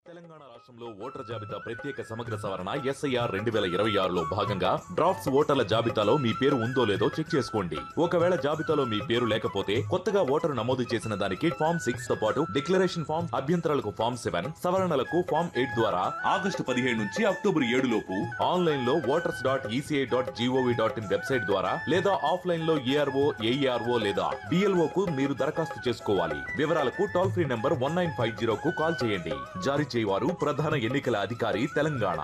తెలంగాణ రాష్ట్రంలో ఓటర్ జాబితా ప్రత్యేక సమగ్ర సవరణ ఎస్ఐఆర్ రెండు వేల ఇరవై ఆరులో భాగంగా డ్రాఫ్ట్స్ ఓటర్ల జాబితాలో మీ పేరు ఉందో లేదో చెక్ చేసుకోండి ఒకవేళ జాబితాలో మీ పేరు లేకపోతే కొత్తగా ఓటరు నమోదు చేసిన దానికి ఫామ్ సిక్స్ తో పాటు డిక్లరేషన్ ఫామ్ అభ్యంతరాలకు ఫామ్ సెవెన్ సవరణలకు ఫామ్ ఎయిట్ ద్వారా ఆగస్టు పదిహేడు నుంచి అక్టోబర్ ఏడు లోపు ఆన్లైన్ లో voters dot ECI dot GOV dot in website ద్వారా లేదా ఆఫ్లైన్ లో ఏఆర్ఓ ఏఈఆర్ఓ లేదా డిఎల్ఓ కు మీరు దరఖాస్తు చేసుకోవాలి వివరాలకు toll free number one nine five zero కు కాల్ చేయండి జారీ చేయవారు ప్రధాన ఎన్నికల అధికారి తెలంగాణ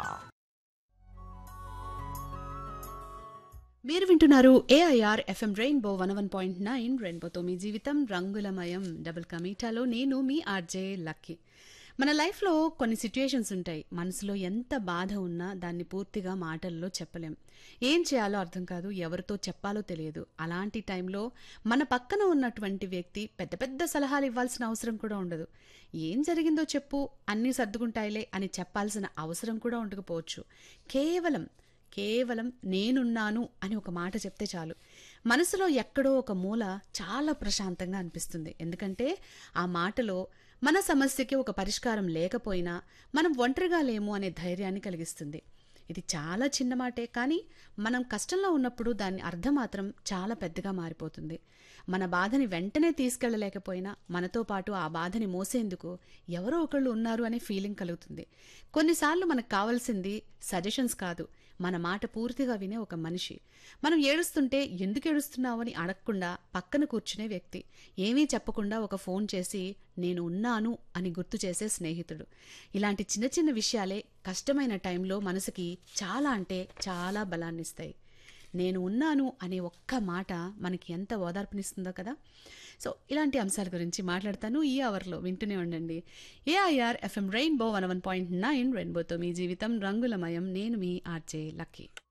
మీరు వింటున్నారు AIR FM Rainbow one one point nine రెయిన్బోతో మీ జీవితం రంగులమయం డబుల్ కమీటాలో నేను మీ ఆర్జే లక్కీ మన లైఫ్లో కొన్ని సిచ్యుయేషన్స్ ఉంటాయి మనసులో ఎంత బాధ ఉన్నా దాన్ని పూర్తిగా మాటల్లో చెప్పలేం ఏం చేయాలో అర్థం కాదు ఎవరితో చెప్పాలో తెలియదు అలాంటి టైంలో మన పక్కన ఉన్నటువంటి వ్యక్తి పెద్ద పెద్ద సలహాలు ఇవ్వాల్సిన అవసరం కూడా ఉండదు ఏం జరిగిందో చెప్పు అన్నీ సర్దుకుంటాయిలే అని చెప్పాల్సిన అవసరం కూడా ఉండకపోవచ్చు కేవలం కేవలం నేనున్నాను అని ఒక మాట చెప్తే చాలు మనసులో ఎక్కడో ఒక మూల చాలా ప్రశాంతంగా అనిపిస్తుంది ఎందుకంటే ఆ మాటలో మన సమస్యకి ఒక పరిష్కారం లేకపోయినా మనం ఒంటరిగా లేము అనే ధైర్యాన్ని కలిగిస్తుంది ఇది చాలా చిన్న మాటే కానీ మనం కష్టంలో ఉన్నప్పుడు దాని అర్థం మాత్రం చాలా పెద్దగా మారిపోతుంది మన బాధని వెంటనే తీసుకెళ్ళలేకపోయినా మనతో పాటు ఆ బాధని మోసేందుకు ఎవరో ఒకళ్ళు ఉన్నారు అనే ఫీలింగ్ కలుగుతుంది కొన్నిసార్లు మనకు కావాల్సింది సజెషన్స్ కాదు మన మాట పూర్తిగా వినే ఒక మనిషి మనం ఏడుస్తుంటే ఎందుకు ఏడుస్తున్నావు అని అడగకుండా పక్కన కూర్చునే వ్యక్తి ఏమీ చెప్పకుండా ఒక ఫోన్ చేసి నేను ఉన్నాను అని గుర్తు చేసే స్నేహితుడు ఇలాంటి చిన్న చిన్న విషయాలే కష్టమైన టైంలో మనసుకి చాలా అంటే చాలా బలాన్నిస్తాయి నేను ఉన్నాను అనే ఒక్క మాట మనకి ఎంత ఓదార్పునిస్తుందో కదా సో ఇలాంటి అంశాల గురించి మాట్లాడతాను ఈ అవర్లో వింటూనే ఉండండి AIR FM Rainbow one one point nine రెయిన్బోతో మీ జీవితం రంగులమయం నేను మీ ఆర్జే లక్కీ